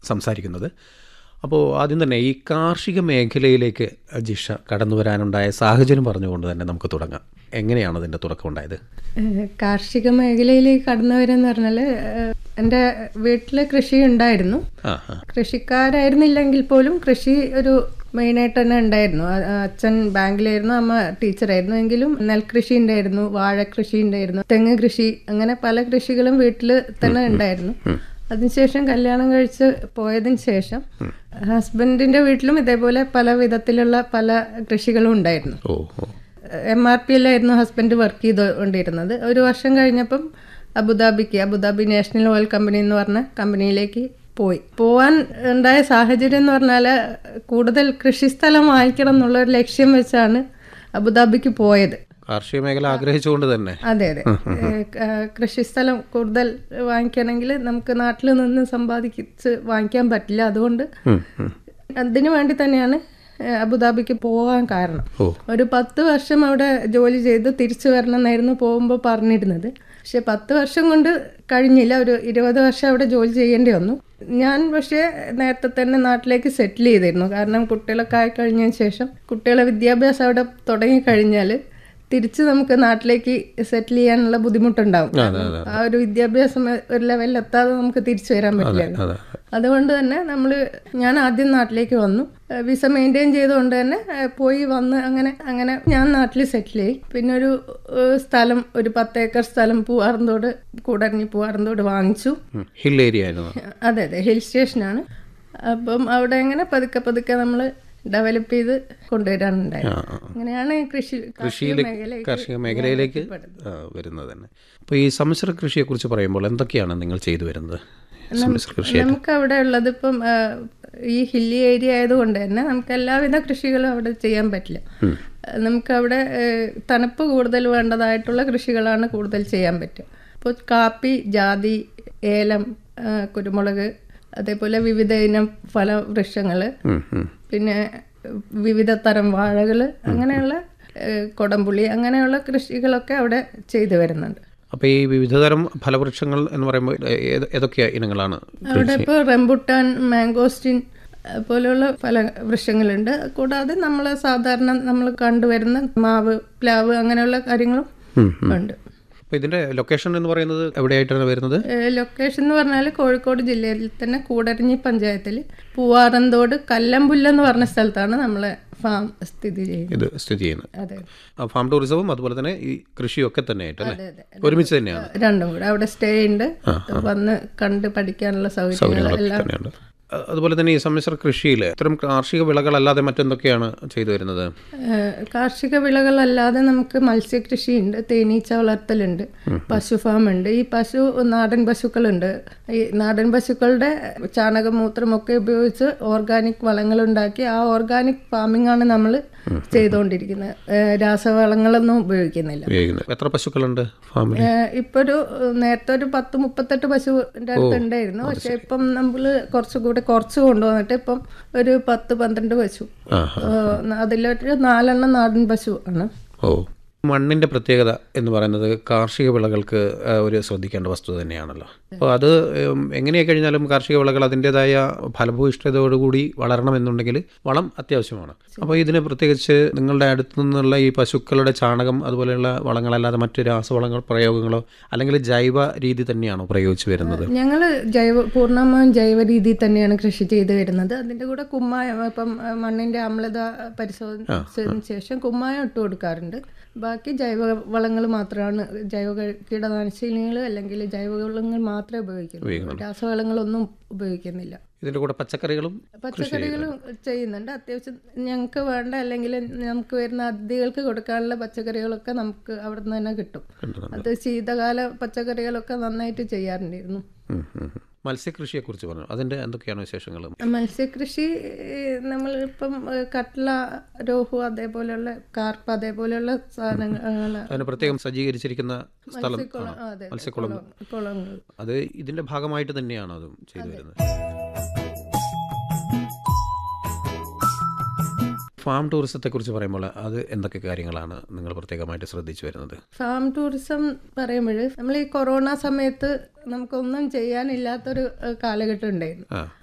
സംസാരിക്കുന്നത് അപ്പോൾ ആദ്യം തന്നെ ഈ കാർഷിക മേഖലയിലേക്ക് ജിഷ കടന്നു വരാനുണ്ടായ സാഹചര്യം പറഞ്ഞുകൊണ്ട് തന്നെ നമുക്ക് തുടങ്ങാം എങ്ങനെയാണ് അതിൻ്റെ തുടക്കം ഉണ്ടായത് ഏഹ് കാർഷിക മേഖലയിലേക്ക് കടന്നു വരെന്ന് പറഞ്ഞാൽ എൻ്റെ വീട്ടിൽ കൃഷി ഉണ്ടായിരുന്നു ആ ആ കൃഷിക്കാരായിരുന്നില്ലെങ്കിൽ പോലും കൃഷി ഒരു മെയിനായിട്ട് തന്നെ ഉണ്ടായിരുന്നു അ- അച്ഛൻ ബാങ്കിലായിരുന്നു അമ്മ ടീച്ചറായിരുന്നു എങ്കിലും നെൽകൃഷി ഉണ്ടായിരുന്നു വാഴ കൃഷി ഉണ്ടായിരുന്നു തെങ്ങ് കൃഷി അങ്ങനെ പല കൃഷികളും വീട്ടിൽ തന്നെ ഉണ്ടായിരുന്നു അതിനുശേഷം കല്യാണം കഴിച്ച് പോയതിന് ശേഷം ഹസ്ബൻഡിന്റെ വീട്ടിലും ഇതേപോലെ പല വിധത്തിലുള്ള പല കൃഷികളും ഉണ്ടായിരുന്നു ഓ ഓ എം ആർ പി എല്ലായിരുന്നു ഹസ്ബൻഡ് വർക്ക് ചെയ്തുകൊണ്ടിരുന്നത് ഒരു വർഷം കഴിഞ്ഞപ്പം അബുദാബിക്ക് അബുദാബി നാഷണൽ ഓയിൽ കമ്പനി എന്ന് പറഞ്ഞ കമ്പനിയിലേക്ക് പോയി പോവാൻ ഉണ്ടായ സാഹചര്യം എന്ന് പറഞ്ഞാൽ കൂടുതൽ കൃഷിസ്ഥലം വാങ്ങിക്കണം എന്നുള്ള ഒരു ലക്ഷ്യം വെച്ചാണ് അബുദാബിക്ക് പോയത് കാർഷിക മേഖല ആഗ്രഹിച്ചുകൊണ്ട് തന്നെ അതെ അതെ ഏഹ് ക- കൃഷിസ്ഥലം കൂടുതൽ വാങ്ങിക്കണമെങ്കിൽ നമുക്ക് നാട്ടിൽ നിന്ന് സമ്പാദിച്ച് വാങ്ങിക്കാൻ പറ്റില്ല അതുകൊണ്ട് ഉം, ഉം. അതിനു വേണ്ടി തന്നെയാണ് ഏഹ് അബുദാബിക്ക് പോകാൻ കാരണം ഓ ഒരു പത്ത് വർഷം അവിടെ ജോലി ചെയ്ത് തിരിച്ചു വരണം എന്നായിരുന്നു പോകുമ്പോൾ പറഞ്ഞിരുന്നത് പക്ഷെ പത്ത് വർഷം കൊണ്ട് കഴിഞ്ഞില്ല ഒരു ഇരുപത് വർഷം അവിടെ ജോലി ചെയ്യേണ്ടി വന്നു ഞാൻ പക്ഷേ നേരത്തെ തന്നെ നാട്ടിലേക്ക് സെറ്റിൽ ചെയ്തിരുന്നു കാരണം കുട്ടികളൊക്കെ ആയി കഴിഞ്ഞതിന് ശേഷം കുട്ടികളെ വിദ്യാഭ്യാസം അവിടെ തുടങ്ങി കഴിഞ്ഞാൽ തിരിച്ച് നമുക്ക് നാട്ടിലേക്ക് സെറ്റിൽ ചെയ്യാനുള്ള ബുദ്ധിമുട്ടുണ്ടാവും ആ ഒരു വിദ്യാഭ്യാസം ഒരു ലെവലിൽ എത്താതെ നമുക്ക് തിരിച്ചു വരാൻ പറ്റില്ല അതെ അതുകൊണ്ട് തന്നെ നമ്മൾ ഞാൻ ആദ്യം നാട്ടിലേക്ക് വന്നു ഏഹ് വിസ മെയിൻറ്റെയിൻ ചെയ്തുകൊണ്ട് തന്നെ ഏഹ് പോയി വന്ന് അങ്ങനെ അങ്ങനെ ഞാൻ നാട്ടിൽ സെറ്റിലായി പിന്നെ ഒരു ഏഹ് സ്ഥലം ഒരു പത്ത് ഏക്കർ സ്ഥലം പൂവാറന്തോട് കൂടരഞ്ഞി പൂവാറന്തോട് വാങ്ങിച്ചു ഹിൽ ഏരിയ ആയിരുന്നു അതെ അതെ ഹിൽ സ്റ്റേഷനാണ് അപ്പം അവിടെ എങ്ങനെ പതുക്കെ പതുക്കെ നമ്മൾ ഡെവലപ്പ് ചെയ്ത് കൊണ്ടുവരാനുണ്ടായത് ആ, ആ. അങ്ങനെയാണ് കൃഷി കൃഷിയിലേക്ക് മേഖലയിലേക്ക് കാർഷിക മേഖലയിലേക്ക് ആ, വരുന്നത് തന്നെ അപ്പോൾ ഈ സമ്മിശ്ര കൃഷിയെക്കുറിച്ച് പറയുമ്പോൾ എന്തൊക്കെയാണ് നിങ്ങൾ ചെയ്തു വരുന്നത് സമ്മിശ്ര കൃഷി നമുക്ക് അവിടെ ഉള്ളത് ഇപ്പം ആ, ഈ ഹില്ലി ഏരിയ ആയതുകൊണ്ട് തന്നെ നമുക്ക് എല്ലാവിധ കൃഷികളും അവിടെ ചെയ്യാൻ പറ്റില്ല നമുക്ക് അവിടെ ഏഹ്, തണുപ്പ് കൂടുതൽ വേണ്ടതായിട്ടുള്ള കൃഷികളാണ് കൂടുതൽ ചെയ്യാൻ പറ്റുക ഇപ്പോൾ കാപ്പി ജാതി ഏലം ആ, കുരുമുളക് അതേപോലെ വിവിധ ഇനം ഫലവൃക്ഷങ്ങൾ ഉം, ഉം. പിന്നെ വിവിധ തരം വാഴകൾ അങ്ങനെയുള്ള ഏഹ്, കൊടംപുളി അങ്ങനെയുള്ള കൃഷികളൊക്കെ അവിടെ ചെയ്തു വരുന്നുണ്ട് അപ്പോൾ ഈ വിവിധതരം ഫലവൃക്ഷങ്ങൾ എന്ന് പറയുമ്പോൾ ഏത് ഏതൊക്കെ ഇനങ്ങളാണ് അവിടെ ഇപ്പോൾ റംബുട്ടാൻ മാംഗോസ്റ്റിൻ അഹ് പോലെയുള്ള പല വൃക്ഷങ്ങളുണ്ട് കൂടാതെ നമ്മൾ സാധാരണ നമ്മൾ കണ്ടുവരുന്ന മാവ് പ്ലാവ് അങ്ങനെയുള്ള കാര്യങ്ങളും ഉണ്ട് അപ്പോൾ ഇതിൻ്റെ ലൊക്കേഷൻ എന്ന് പറയുന്നത് എവിടെയായിട്ടാണ് വരുന്നത് ഏഹ് ലൊക്കേഷൻ എന്ന് പറഞ്ഞാൽ കോഴിക്കോട് ജില്ലയിൽ തന്നെ കൂടരഞ്ഞി പഞ്ചായത്തിൽ പൂവാറന്തോട് കല്ലമ്പുല്ല് എന്ന് പറഞ്ഞ സ്ഥലത്താണ് നമ്മളെ ഫാം സ്ഥിതി ചെയ്യുന്നത് ഇത് സ്ഥിതി ചെയ്യുന്നത് അതെ ആ, ഫാം ടൂറിസവും അതുപോലെ തന്നെ ഈ കൃഷിയൊക്കെ തന്നെ ആയിട്ട് അല്ലേ അതെ അതെ ഒരുമിച്ച് തന്നെയാണ് രണ്ടും കൂടെ അവിടെ സ്റ്റേ ഉണ്ട് വന്ന് കണ്ട് പഠിക്കാനുള്ള സൗകര്യങ്ങൾ എല്ലാം തന്നെയുണ്ട് അ- അതുപോലെ തന്നെ ഈ സമ്മിശ്ര കൃഷിയിൽ ഇത്തരം കാർഷിക വിളകളല്ലാതെ മറ്റെന്തൊക്കെയാണ് ചെയ്തു വരുന്നത് ഏഹ് കാർഷിക വിളകളല്ലാതെ നമുക്ക് മത്സ്യകൃഷിയുണ്ട് തേനീച്ച വളർത്തലുണ്ട് പശു ഫാം ഉണ്ട് ഈ പശു നാടൻ പശുക്കളുണ്ട് ഈ നാടൻ പശുക്കളുടെ ചാണകമൂത്രമൊക്കെ ഉപയോഗിച്ച് ഓർഗാനിക് വളങ്ങൾ ഉണ്ടാക്കി ആ ഓർഗാനിക് ഫാമിംഗ് ആണ് നമ്മൾ ചെയ്തുകൊണ്ടിരിക്കുന്നത് ഏഹ് രാസവളങ്ങളൊന്നും ഉപയോഗിക്കുന്നില്ല ഉപയോഗിക്കുന്നത് എത്ര പശുക്കളുണ്ട് ഫാമിൽ ഏഹ് ഇപ്പൊ ഒരു നേരത്തെ ഒരു പത്ത് മുപ്പത്തെട്ട് പശുവിന്റെ അടുത്ത് ഉണ്ടായിരുന്നു പക്ഷെ ഇപ്പം നമ്മള് കുറച്ചുകൂടി കുറച്ച് കൊണ്ടുവന്നിട്ട് ഇപ്പം ഒരു പത്ത് പന്ത്രണ്ട് പശു ആ ഏഹ് അതിലൊരു നാലെണ്ണം നാടൻ പശു ആണ് ഓ മണ്ണിൻ്റെ പ്രത്യേകത എന്ന് പറയുന്നത് കാർഷിക വിളകൾക്ക് ആ, ഒരു ശ്രദ്ധിക്കേണ്ട വസ്തുത തന്നെയാണല്ലോ അപ്പോൾ അത് ഉം, എങ്ങനെയായി കഴിഞ്ഞാലും കാർഷിക വിളകൾ അതിൻ്റെതായ ഫലഭൂയിഷ്ഠതയോടുകൂടി വളരണമെന്നുണ്ടെങ്കിൽ വളം അത്യാവശ്യമാണ് അപ്പോൾ ഇതിന് പ്രത്യേകിച്ച് നിങ്ങളുടെ അടുത്തു നിന്നുള്ള ഈ പശുക്കളുടെ ചാണകം അതുപോലെയുള്ള വളങ്ങളല്ലാതെ മറ്റ് രാസവളങ്ങൾ പ്രയോഗങ്ങളോ അല്ലെങ്കിൽ ജൈവ രീതി തന്നെയാണോ പ്രയോഗിച്ച് വരുന്നത് ഞങ്ങൾ ജൈവ പൂർണ്ണമായും ജൈവ രീതിയിൽ തന്നെയാണ് കൃഷി ചെയ്തു വരുന്നത് അതിന്റെ കൂടെ കുമ്മായം ഇപ്പം ഏഹ് മണ്ണിന്റെ അമ്ലത പരിശോധിച്ചതിന് ശേഷം കുമ്മായം ഇട്ട് കൊടുക്കാറുണ്ട് ബാക്കി ജൈവ വളങ്ങൾ മാത്രമാണ് ജൈവ കീടനാശിനികൾ അല്ലെങ്കിൽ ജൈവ വളങ്ങൾ മാത്രമേ ഉപയോഗിക്കുന്നുള്ളൂ രാസവളങ്ങളൊന്നും ഉപയോഗിക്കുന്നില്ല ഇതിൻ്റെ കൂടെ പച്ചക്കറികളും പച്ചക്കറികൾ ചെയ്യുന്നുണ്ട് അത്യാവശ്യം ഞങ്ങൾക്ക് വേണ്ട അല്ലെങ്കിൽ നമുക്ക് വരുന്ന അതിഥികൾക്ക് കൊടുക്കാനുള്ള പച്ചക്കറികളൊക്കെ നമുക്ക് അവിടെ നിന്ന് തന്നെ കിട്ടും അത് ശീതകാല പച്ചക്കറികളൊക്കെ നന്നായിട്ട് ചെയ്യാറുണ്ടായിരുന്നു ഉം, ഉം, ഉം. മത്സ്യകൃഷിയെക്കുറിച്ച് പറഞ്ഞു അതിൻ്റെ എന്തൊക്കെയാണ് വിശേഷങ്ങൾ മത്സ്യകൃഷി ഏഹ്, നമ്മളിപ്പം ഏഹ്, കട്ട്ള രോഹു അതേപോലെയുള്ള കാർപ്പ് അതേപോലെയുള്ള സാധനങ്ങൾ അതിന് പ്രത്യേകം സജ്ജീകരിച്ചിരിക്കുന്ന സ്ഥലം കുളം- ആണോ? അതെ, മത്സ്യക്കുളം കുളങ്ങൾ അത് ഇതിന്റെ ഭാഗമായിട്ട് തന്നെയാണ് അതും ചെയ്തു വരുന്നത് ഫാം ടൂറിസത്തെ കുറിച്ച് പറയുമ്പോൾ അത് എന്തൊക്കെ കാര്യങ്ങളാണ് നിങ്ങൾ പ്രത്യേകമായിട്ട് ശ്രദ്ധിച്ചു വരുന്നത് ഫാം ടൂറിസം പറയുമ്പോൾ നമ്മൾ ഈ കൊറോണ സമയത്ത് നമുക്കൊന്നും ചെയ്യാനില്ലാത്തൊരു ഏഹ്, കാലഘട്ടം ഉണ്ടായിരുന്നു ആ